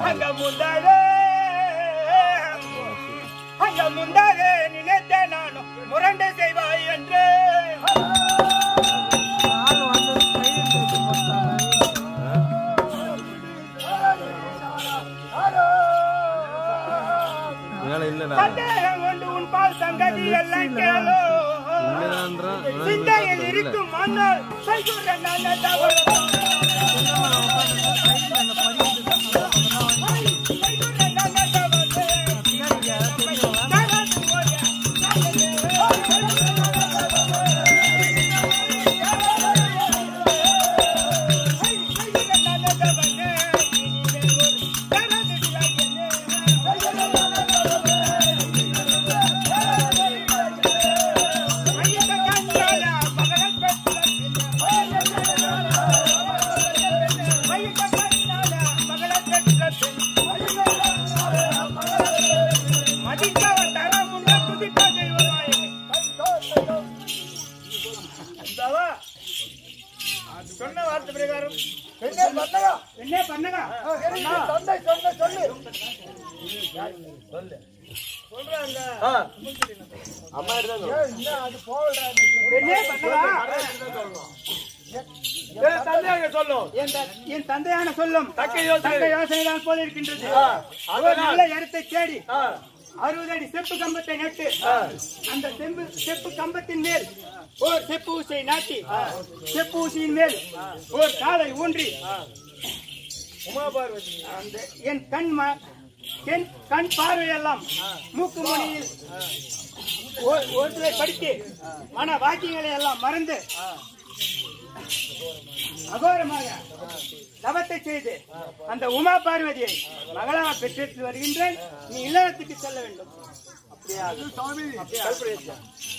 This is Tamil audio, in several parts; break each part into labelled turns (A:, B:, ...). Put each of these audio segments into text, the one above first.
A: அங்க முந்தாக அங்க முந்தாக நினைத்த நானும் முரண்டு செய்வாய் என்று
B: ஆள் வந்து கையில் தூக்கி போட்டாங்க.
C: வேலை இல்லடா
A: சந்தேகம் கொண்டு உன் பால் சங்கதி எல்லாம் கேளோ
C: இல்லதான்றான் ஆனா
A: சிந்தையில்
C: இல்ல.
A: இருக்கும் மன்னர் சைகுண்ட நல்ல தவறு
B: கையில் அந்த படிக்கட்டு தான்
A: சைகுண்ட நல்ல தவறு
B: பின்னாடி யாராவது தெரிஞ்சவங்க
A: மதித்தவன் தர முன்ன துதிப்பா செய்வாய் சொன்ன வார்த்தை பிரகாரம்
D: என்ன பண்ணா
A: என்ன பண்ணுங்க
D: தந்தை சொன்ன சொல்லு
A: சொல்றாங்க
C: அம்மா எடுத்தா
D: என்ன அது போகடா
A: என்ன பண்ணுங்க
D: தந்தையாக சொல்லும்
A: என் த- என் தந்தையான சொல்லும்
D: தக்க யோசனை.
A: தக்க யோசனை தான் போல இருக்கின்றது
D: ஆ,
A: ஒரு
D: அதனால்
A: நல்ல இடத்தை தேடி
D: ஆ,
A: அறுபது அடி செப்பு கம்பத்தை நட்டு
D: ஆ.
A: அந்த செம்பு செப்பு கம்பத்தின் மேல் ஒரு செப்பு ஊசியை நாட்டி செப்பு ஊசியின் மேல் ஒரு காலை ஊன்றி
D: உமா பார்வதி
A: அந்த என் கண் ம- என் கண் பார்வையெல்லாம் மூக்கு மொழியில் ஒ- ஒன்றை படித்து மன வாக்கியங்களை எல்லாம் மறந்து அகோரமாக தவத்தை செய்து அந்த உமா பார்வதியை மகளாக பெற்றெடுத்து வருகின்றேன் நீ இல்லறத்துக்கு செல்ல வேண்டும் அப்படியா அப்படியா? கல்புரையா?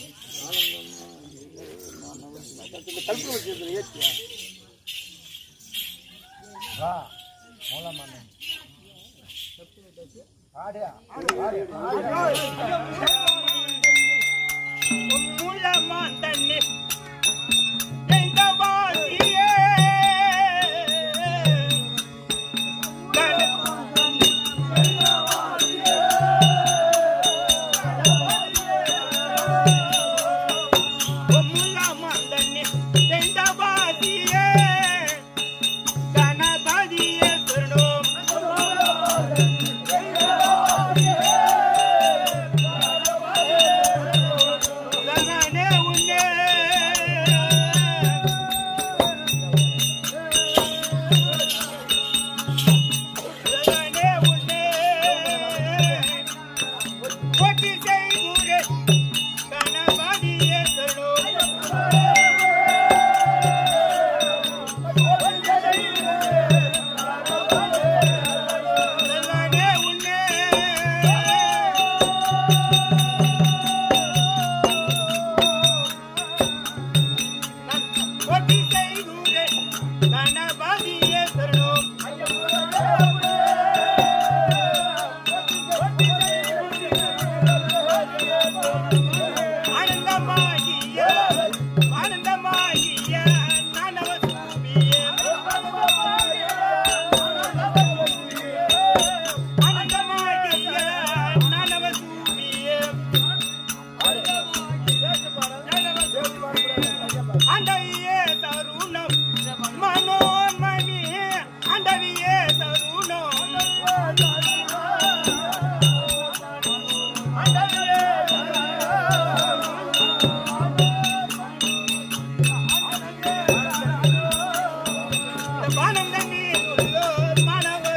A: கல்புரை ஏற்றியா
D: வா மூலமான ஆடு ஆடு
A: மூலமான் தண்ணீர் எந்த வாசியே மூலமான் தண்ணீர் எந்த வாசியே கணபதியே சொல்லணும் உலகனே உன்னே உலகனே உன்னே போற்றி செய்குரே கணபதியே உலகனே உன்னே போற்றி செய்குரே கணபதியே சரணம் ஆனந்தமாகிய ஆனந்தமாகிய நானவ சுபியே ஆனந்தமாகிய நானவ சுபியே அண்டவியே தருணம் மனோன்மணி அண்டவியே தருணம் வானம் தண்ணீர் உள்ளோர் மனவ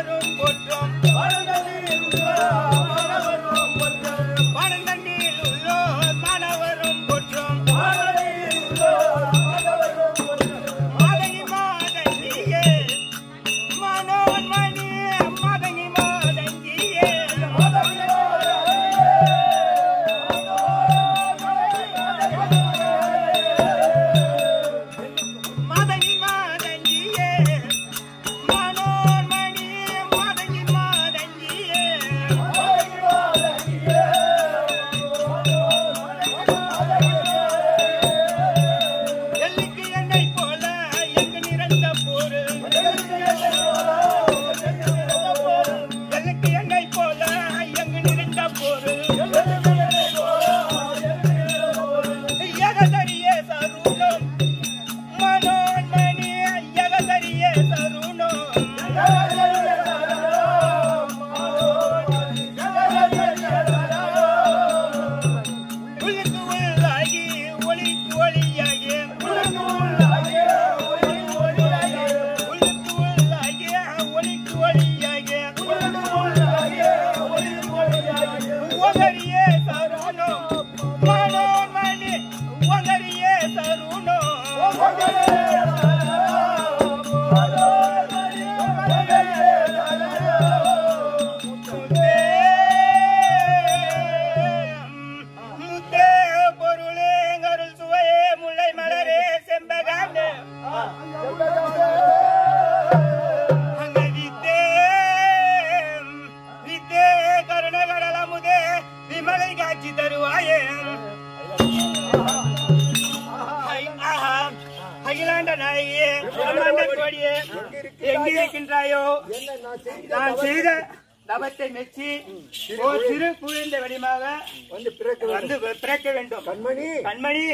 A: பார்வதியே எங்கே இருக்கின்றாயோ
D: என்ன நான் செய்த
A: நான்
D: தவறு
A: செய்த தவத்தை மெச்சி ஒரு சிறு குழந்தை வடிமாக
D: வந்து பிறக்க வேண்டும்.
A: வந்து பிறக்க வேண்டும்
D: கண்மணி
A: கண்மணி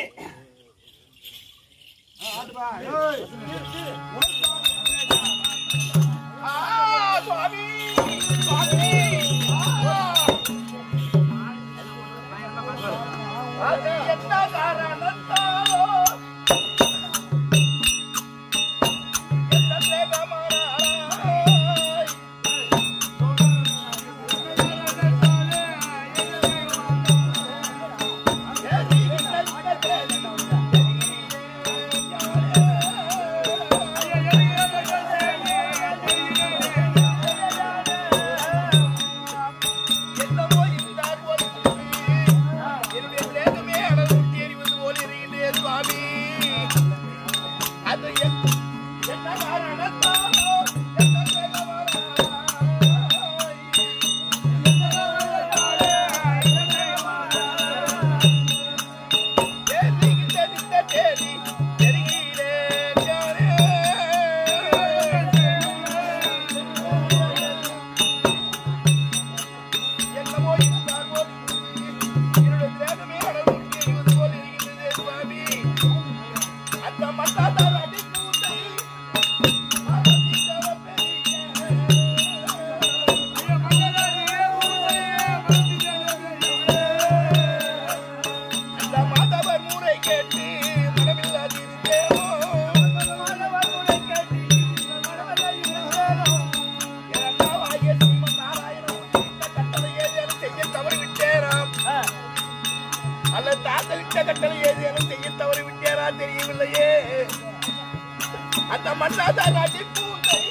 E: அல்ல தாத்தலிட்ட கட்டளை ஏதேனும் செய்ய தவறி விட்டேரா தெரியவில்லையே அந்த மண்ணாதா நாட்டி பூத்தை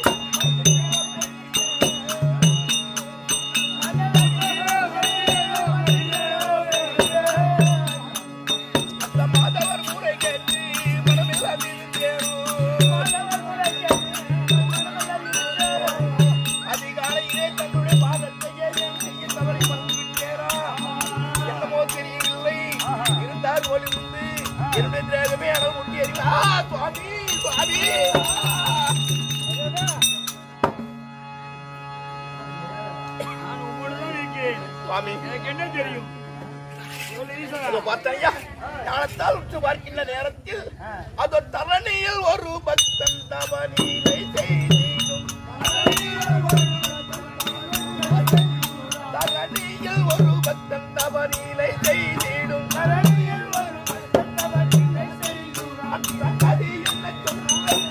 E: அந்த மாதவர் முறை கேட்டு மனமில்லாது அதிகாலையிலே தன்னுடைய பாதத்தை ஏதேனும் செய்ய தவறி மறந்து விட்டேரா என்னமோ தெரியவில்லை இருந்தால் ஒளி உண்டு என்னுடைய திரேகமே அனல் முட்டி எறிவு. ஆ, சுவாமி சுவாமி
A: நான் உங்களோடு இருக்கிறேன்
E: சுவாமி
A: எனக்கு என்ன தெரியும்
E: இதோ பார்த்தாயா ஞானத்தால் உற்று பார்க்கின்ற நேரத்தில் அதோ தரணியில் ஒரு பக்தன் தவநீரை செய்திடும் தரணியில் ஒரு பக்தன் தவநீலை செய்திடும் அந்த கதி என்ன சொல்லுவேன்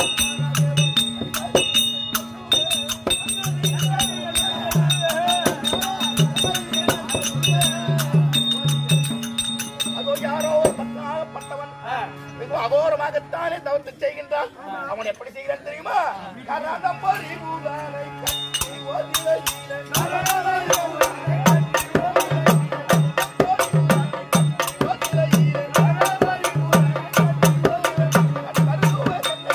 E: அதோ யாரோ ஒரு பக்தனாகப்பட்டவன் மிக அகோரமாகத்தானே தவத்தை செய்கின்றான் அவன் எப்படி செய்கிறான் தெரியுமா கரணம் பறிவுதானை கட்டி ஒதிரையிலே ஒதிரையிலே கருதுவே தன்னை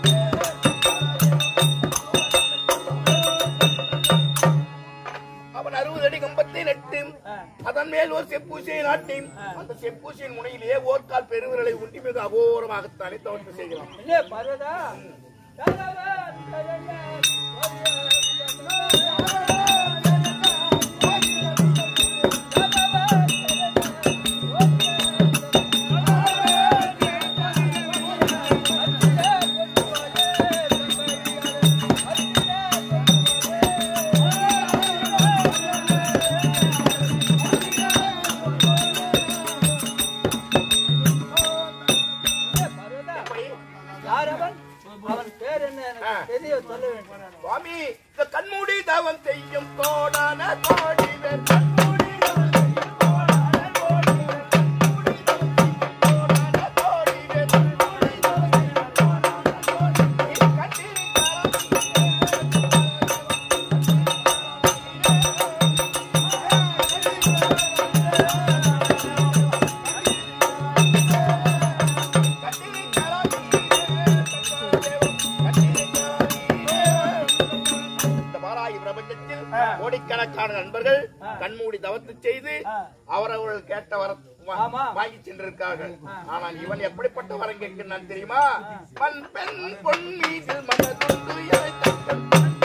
E: அவன் அறுபது அடி கம்பத்தை நட்டு அதன் மேல் ஒரு செப்பூசியை நாட்டி அந்த செப்பூசியின் முனையிலே ஓர்கால் பெருவிரலை உண்டி மிக அகோரமாகத்தானே தவறு செய்கிறான்
B: இல்ல பர்வதா யார் அவன் அவன் பேர் என்ன எனக்கு தெரிய சொல்ல வேண்டும்
E: சுவாமி இந்த கண்மூடி தவம் செய்யும் கோடான கோடி பேர் கண்மூடி தவம் செய்யும் கோடான கோடி பேர். கண்மூடி தவம் செய்யும் கோடான கோடி பேர். கண்மூடி தவம் செய்யும் கோடான கோடி பேர். கண்ணில் இந்த பாராயி பிரபஞ்சத்தில் கோடிக்கணக்கான நண்பர்கள் கண்மூடி தவத்து செய்து அவரவர்கள் கேட்ட வர வா-
B: ஆமா.
E: வாங்கி சென்றிருக்கார்கள் ஆனால் இவன் எப்படிப்பட்ட வரம் கேட்கிறான் தெரியுமா மண் பெண் பொன் மீது மனதுண்டு என தங்கள்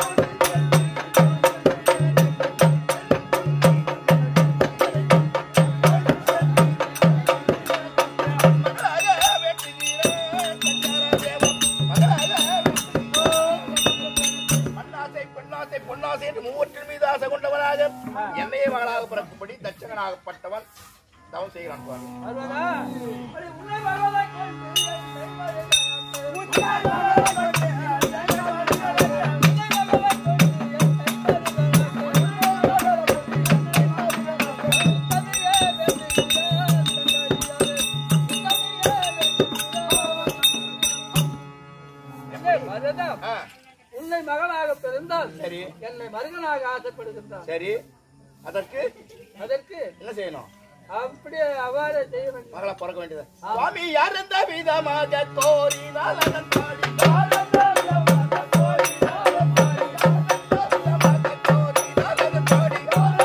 E: மகளாக வெட்டுகிறேன் சக்கரதேவம். மகளாக வெட்டுகிறேன். மண்ணாசை பெண்ணாசை பொன்னாசை என்று மூவற்றின் மீது ஆசை கொண்டவனாக என்னையே மகளாக பிறக்கும்படி தட்சகனாகப்பட்டவன் தவம் செய்கிறான் பாருங்க.
B: வருவதா? அப்படி உன்னை வருவதாய் கொண்டு என் கைவரை வரதா
E: ஆ,
B: உன்னை மகனாக பிறந்தால்
E: சரி
B: என்னை மருகனாக ஆசைப்படுகின்றான்
E: சரி அதற்கு
B: அதற்கு
E: என்ன செய்யணும்
B: அப்படியே அவ்வாறே செய்ய வேண்டும்
E: மகளா பிறக்க வேண்டியது சுவாமி யார் எந்த விதமாக கோரினால் அதன் பாடி கோரினால் அதன் பாடி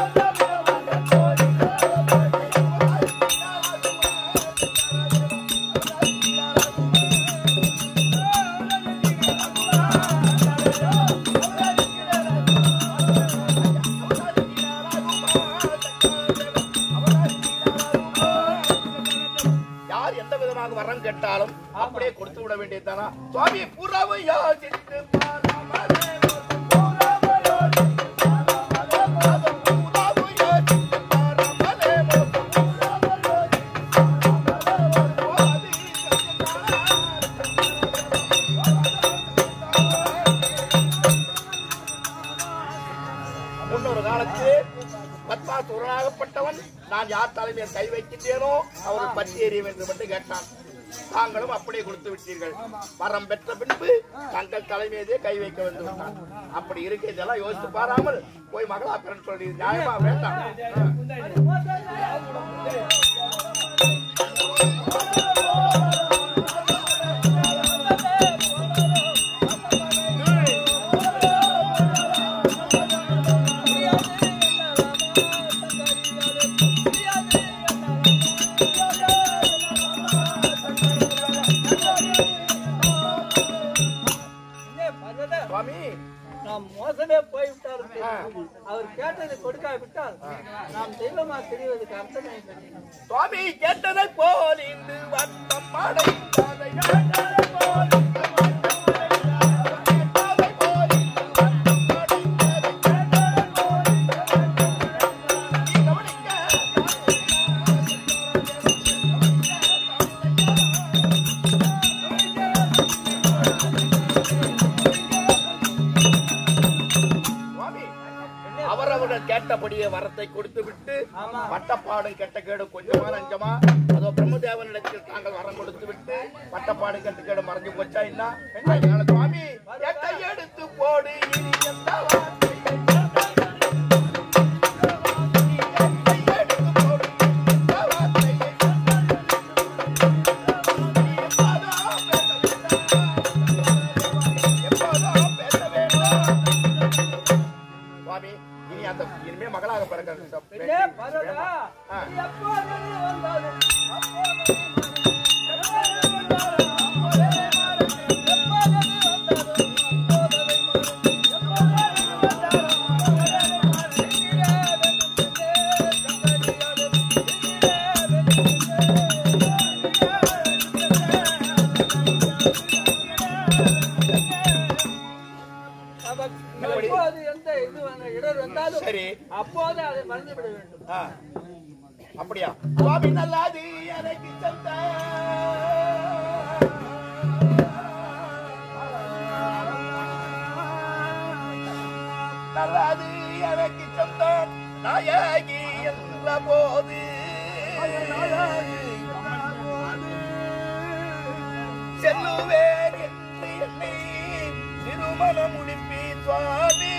E: யார் எந்த விதமாக வரம் கேட்டாலும் அப்படியே கொடுத்து விட வேண்டியதுதானா சுவாமி புறவு யோசித்து பாராமலே புறவு யோசித்து பாராமலே புறவு யோசித்து பாராமலே புறவு யோசித்து முன்னொரு காலத்திலே பத்மாசுரனாகப்பட்டவன் நான் யார் தலைமையில் கை வைக்கின்றேனோ அவர் பற்றி எறிய வேண்டும் என்று கேட்டான் தாங்களும் அப்படியே கொடுத்து விட்டீர்கள் வரம் பெற்ற பின்பு தங்கள் தலைமையதே கை வைக்க வந்து விட்டான் அப்படி இருக்க இதெல்லாம் யோசித்து பாராமல் போய் மகளா பிறன் சொல்லி நியாயமா வேண்டாம்
B: என்ன பர்வதா
E: சுவாமி
B: நாம் மோசமே போய்விட்டார் அவர் கேட்டதை கொடுக்காவிட்டால் நாம் தெய்வமா தெரிவதற்கு அர்த்தமே இல்லை.
E: சுவாமி கேட்டதை போல் இன்று வட்டம் அடைந்ததை கேட்டதை போல் இன்று வட்டம் அடைந்ததை கேட்டதை போல் இன்று வட்டம் அடைந்ததை கேட்டதை போல் இன்று வட்டம் அடைந்ததை கவனிக்க சுவாமி அவரவர்கள் கேட்டபடியே வரத்தை கொடுத்து விட்டு பட்டப்பாடும் கெட்ட கேடு கொஞ்சமா நஞ்சமா அதோ பிரம்மதேவனிடத்தில் தாங்கள் வரம் கொடுத்து விட்டு பட்டப்பாடு கெட்ட கேடு மறைஞ்சு போச்சா என்ன அதனால சுவாமி எட்டை எடுத்து போடு இனி எந்த வார்த்தையை எட்டை எடுத்து போடு, எந்த வார்த்தையை நீ எப்போதும் பேச வேண்டாம். எப்போதும் பேச வேண்டாம். சுவாமி இனி அந்த இனிமே மகளாக பிறக்கிறது
B: என்ன பர்வதா
E: ஆ.
B: நீ எப்போது நீ வந்தாலும் எப்போது எந்த இது வந்து இடர் வந்தாலும்
E: சரி
B: அப்போது அதை மறந்துவிட வேண்டும்
E: ஆ. அப்படியா சுவாமி நல்லாது எனக்கு சந்த நல்லாது எனக்கு சொந்தம் நாயகி என்ற போது செல்லுவேன் என்று என்னை திருமணம் முடிப்பி சுவாமி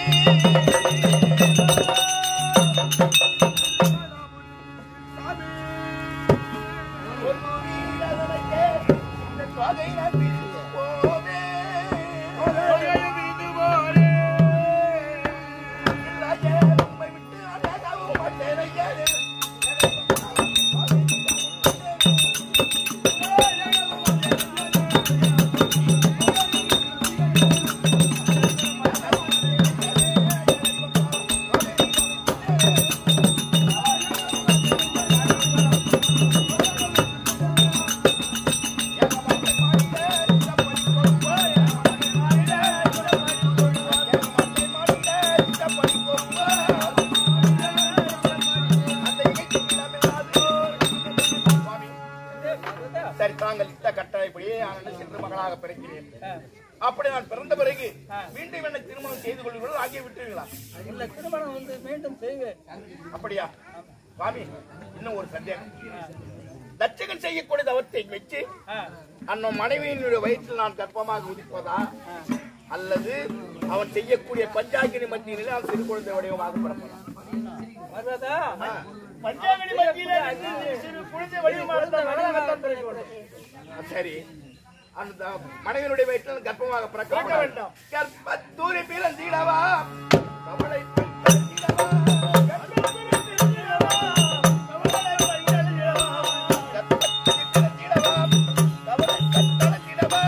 E: ஒரு வீரனுக்கே இந்த தொகை நான் பிரிந்து போவேன். இல்லையே, உம்மை விட்டு அழகவும் மாட்டேன் ஐயா. வாழ்க்கையை விட்டுருங்களா
B: இல்ல திருமணம் வந்து மீண்டும் செய்வேன்
E: அப்படியா சுவாமி இன்னும் ஒரு சந்தேகம் தச்சகன் செய்யக்கூடிய தவத்தை வச்சு அண்ணன் மனைவியினுடைய வயிற்றில் நான் கர்ப்பமாக உதிப்பதா அல்லது அவன் செய்யக்கூடிய பஞ்சாகினி மத்தியிலே அவன் சிறு குழந்தை வடிவமாக பிறப்பதா
B: வர்றதா
A: பஞ்சாங்கடி மத்தியில நின்று சிறு குழந்தை வடிவமா இருந்தா மகளாகத்தான் பிறக்க வேண்டும்.
E: சரி அந்த மனைவியினுடைய வயிற்றில் கர்ப்பமாக பிறக்க வேண்டும் கர்ப்ப தூரி பிறந்திடவா கவலை பிறந்திடவா கர்ப்பத்தில் பிறந்திடவா கவலை பிறந்திடவா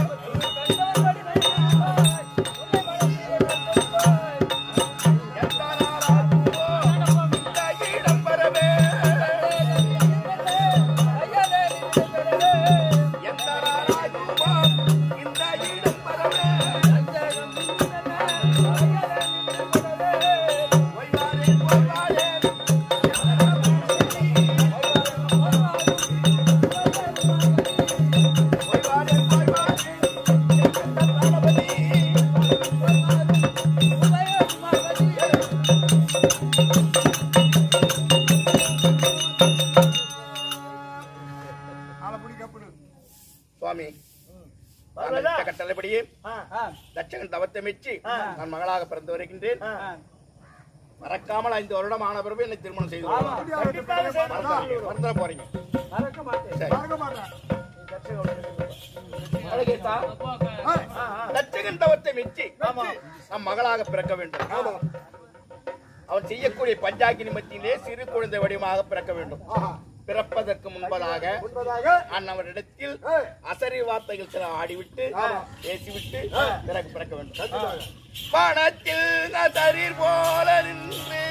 E: சுவாமி நான் இட்ட கட்டளைப்படியே தட்சகன் தவத்தை மெச்சி நான் மகளாக பிறந்து வருகின்றேன் மறக்காமல் ஐந்து வருடம் ஆன பிறகு என்னை திருமணம் செய்து கொள்ளுங்கள். மறந்துட போறீங்க
B: மறக்க மாட்டேன்
E: சரி அழகேசா, தட்சகன் தவத்தை மெச்சி நம் மகளாக பிறக்க வேண்டும் அவன் செய்யக்கூடிய பஞ்சாக்கினி மத்தியிலே சிறு குழந்தை வடிவமாக பிறக்க வேண்டும் பிறப்பதற்கு முன்பதாக அன்னவரிடத்தில் அசரி வார்த்தைகள் சில ஆடிவிட்டு பேசிவிட்டு பிறகு பிறக்க வேண்டும் பணத்தில் நசரீர் போல நின்று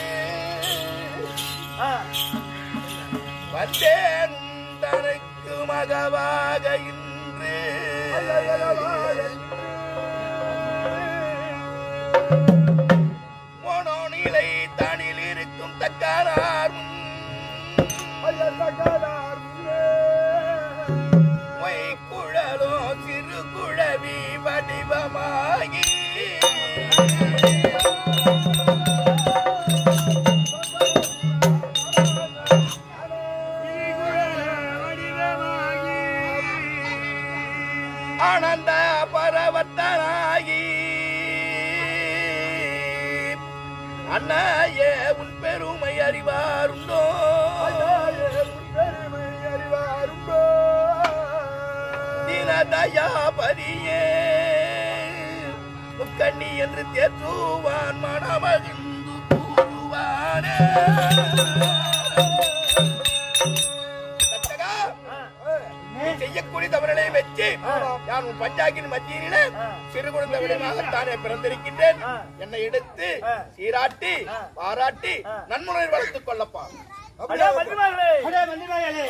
E: வந்தேன் தனக்கு மகவாக இன்று மோனோநிலை தனில் இருக்கும் தக்காரார் குழலோ சிறு குழவி வடிவமாகி ஆனந்த பரவத்தனாகி அண்ணாயே உன் பெருமை அறிவாருண்டோ தினதயாபதியே முக்கண்ணி என்று தேற்றுவான் மனமகிழ்ந்து கூறுவானே தச்சகா, நீ செய்யக்கூடிய தவறலை வச்சு நான் உன் பஞ்சாக்கின் மத்தியிலே சிறு குழந்தை விடமாகத்தானே பிறந்திருக்கின்றேன் என்னை எடுத்து சீராட்டி பாராட்டி நன்முறை வளர்த்துக் கொள்ளப்பா
A: அடே மந்திரிமார்களே அடே மந்திரிமார்களே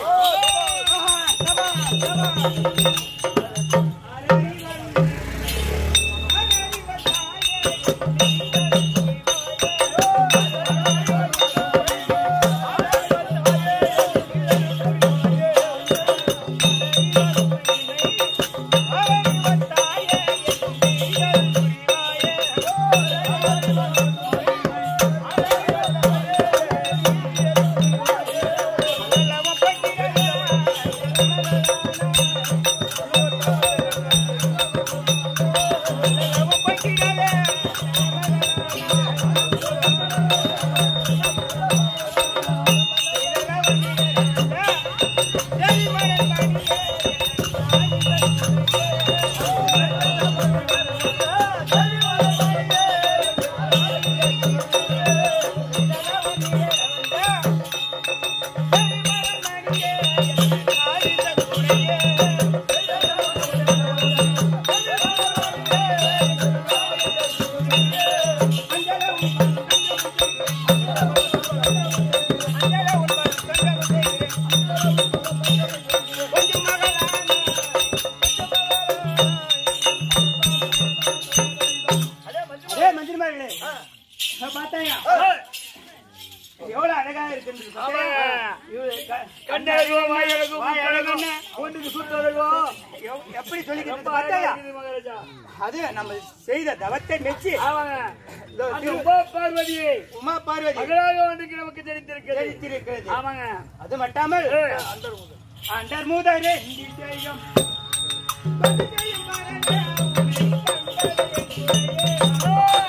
A: அடே மந்திரிமார்களே பார்த்தாயா எவ்வளவு அழகா இருக்கின்றது பாத்தியா? இவரு க-
E: கண்ணழகோ, வாயழகோ,
A: வாய் அழகு என்ன?
E: ஒன்றுக்கு சுற்றழகோ.
A: எவ்- எப்படி சொல்லிக்கிட்டு
E: ரொம்ப
A: இருக்கு
E: அழகா
A: பாத்தியா?
E: இருக்குது மகாராஜா.
A: அது நம்ம செய்த தவத்தை மெச்சி
E: ஆமாங்க.
A: இதோ
E: அந்த
A: திரு-
E: உமா பார்வதியை
A: உமா பார்வதி
E: மகளாக வந்து நமக்கு தெரிந்திருக்கிறது
A: தெரிவித்திருக்கிறது
E: ஆமாங்க
A: அது மட்டாமல்
E: ஏ,
A: அண்டர் மூதரே இந்தி செய்யும் பத்து செய்யும் மரணே, உன்னை கண்டதே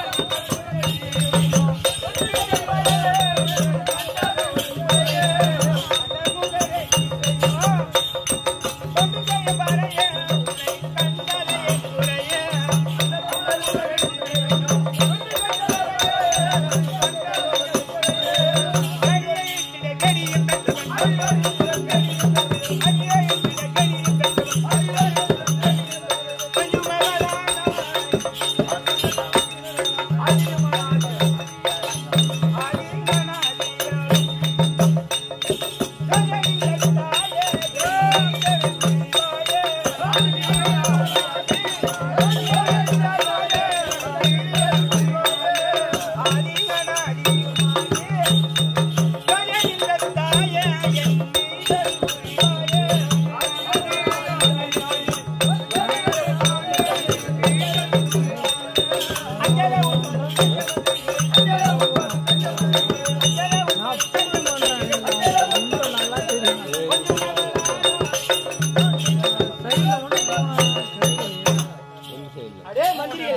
A: அடே மந்திரியே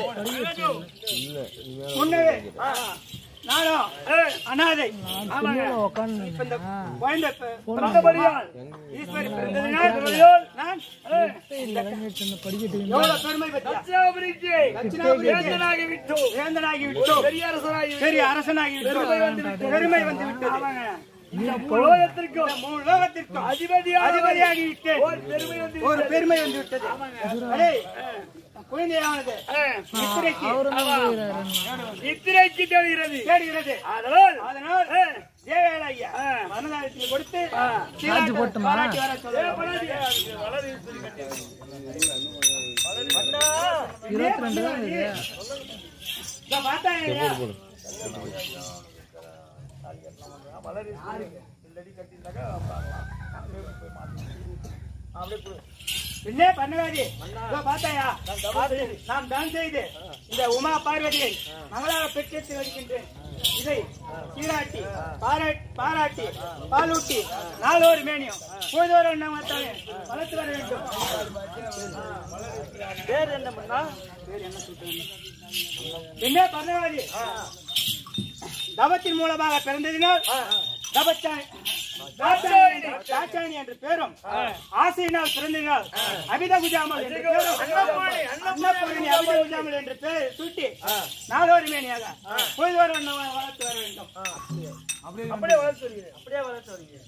A: முன்னவே நானும் அனாதை ஆமாங்க இப்ப இந்த குழந்தை பி- பிறந்தபடியால் ஈஸ்வரி பிறந்ததினால் நான் எவ்வளவு பெருமை பத்தியா
E: தட்சிணாபுரிக்கு
A: தட்சிணாபுரிக்கு
E: வேந்தனாகி விட்டோம்.
A: வேந்தனாகி விட்டோம்
E: பெரிய அரசனாகி விட்டோம்.
A: பெரிய அரசனாகி விட்டோம் பெருமை வந்து விட்டது
E: இந்த உலகத்திற்கும்
A: இந்த மூணு லோகத்திற்கும்
E: அதிபதியாக
A: அதிபதியாகி விட்டேன்
E: ஒரு பெருமை வந்து
A: ஒரு பெருமை வந்து விட்டது அடே குழந்தையானது நித்திரைக்கு
E: இத்திரைக்கு தெரிகிறது
A: தேடுகிறது
E: அதனால்
A: அதனால் தேவேல ஐயா மனதாரத்தில் கொடுத்து சீராட்டு பாராட்டி வர சொல்லுங்க இதோ பார்த்தா இல்லையா? என்ன பண்ணுவாடி இதோ பார்த்தாயா நாம் தான் செய்து இந்த உமா பார்வதியை மங்களாக பெற்றெடுத்து வருகின்றேன் இதை சீராட்டி பாராட்டி பாராட்டி பாலூட்டி நாளோடு மேனியும் போதோறு நம்மத்தாலே வளர்த்து வர வேண்டும்
B: பேர் என்ன பண்ணா
A: என்ன பண்ணவாதி தவத்தின் மூலமாக பிறந்ததினால் தபச்சாணி தாட்சாயணி தாட்சாயணி என்ற பேரும் ஆசையினால் பிறந்ததினால் அபித குஜாமல் என்ற பேரும் அன்னபூரணி அபித குஜாமல் என்ற பேரை சூட்டி நாளோடு மேனியாக பொழுதோறு வளர்த்து வர வேண்டும்
B: அப்படியே வளர்த்து வருகிறேன் அப்படியே வளர்த்து வருகிறேன்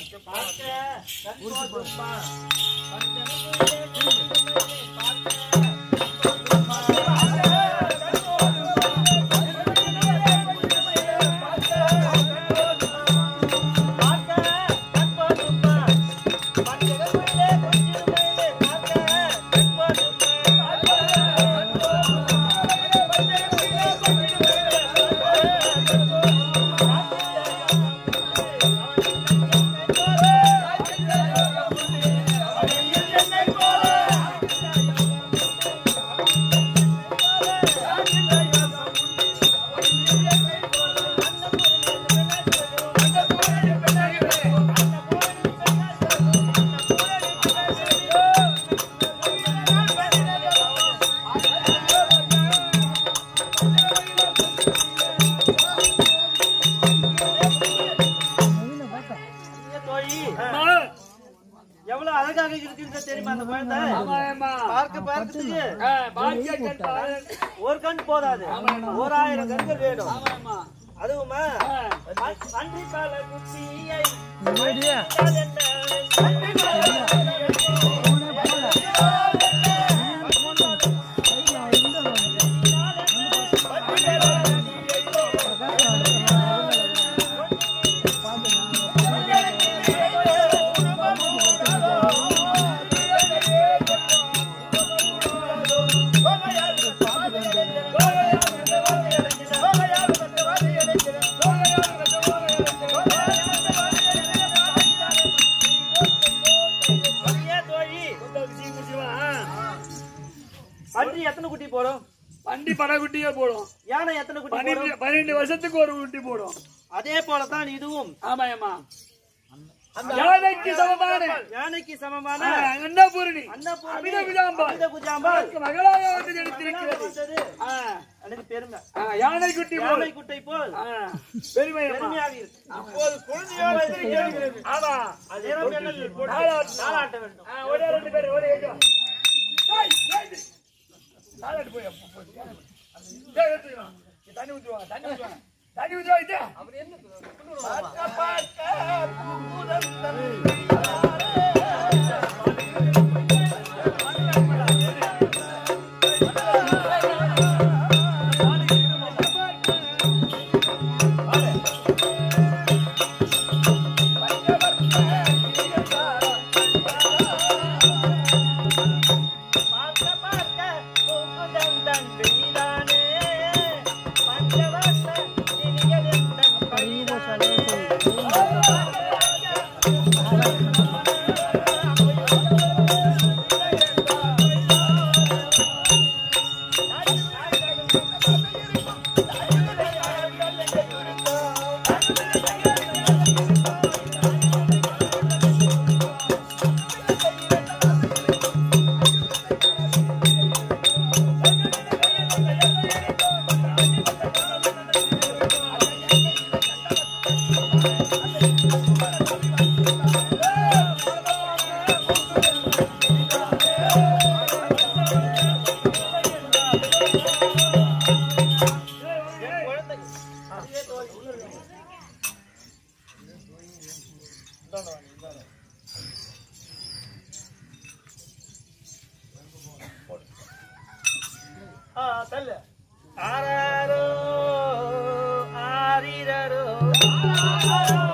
B: எவ்வளவு அழகாக இருக்குன்னு தெரியுமா அந்த குழந்தை பார்க்க பார்க்கறதுக்கு ஒரு கண் போதாது ஓராயிரம் கண்கள் வேணும் அதுவுமா அன்றி பல குச்சியை
E: Oh,
F: குட்டியே போடும்
B: யானை எத்தனை குட்டி போடும்
F: பன்னிரெண்டு பன்னிரெண்டு வருஷத்துக்கு ஒரு குட்டி போடும்
B: அதே போலதான் இதுவும்
F: ஆமாயம்மா யானைக்கு சமமான
B: யானைக்கு சமமான
F: ஆ, அன்னபூரணி
B: அன்னபூரணி,
F: அமித விஜாம்பாள்
B: அமித குஜாம்பாள்
F: அதற்கு மகளாக வந்து ஜனித்திருக்கிறது
B: வந்தது.
F: ஆ,
B: எனக்கு பெருமை
F: ஆ, யானை குட்டி போல்
B: யானை குட்டை போல்
F: ஆ, பெருமையம்மா
B: பெருமையாக இருக்கு
E: இப்போது குழந்தையாக இருக்கிறது.
F: ஆமா
B: நேரம் என்னில் போட்டு
F: தாலாட்டு.
B: தாலாட்ட வேண்டும்
F: ஆ, ஒரே ரெண்டு பேர் ஒரே ஏஜா. டேய், டேய். தாலாட்டு போய் அப்போ போய். டேய், எடுத்துக்கோ. இங்க தண்ணி ஊத்துவாங்க தண்ணி ஊத்துவாங்க தண்ணி ஊத்துவாங்க
E: பார்க்க பார்க்க புறந்தன்
B: பார்க்க பார்க்க பூக்குதந்தன் பெய்தானே பஞ்சவர்ஷ இனியதெந்தன் பைதானே ஆ தள்ளு ஆராரோ ஆரிரரோ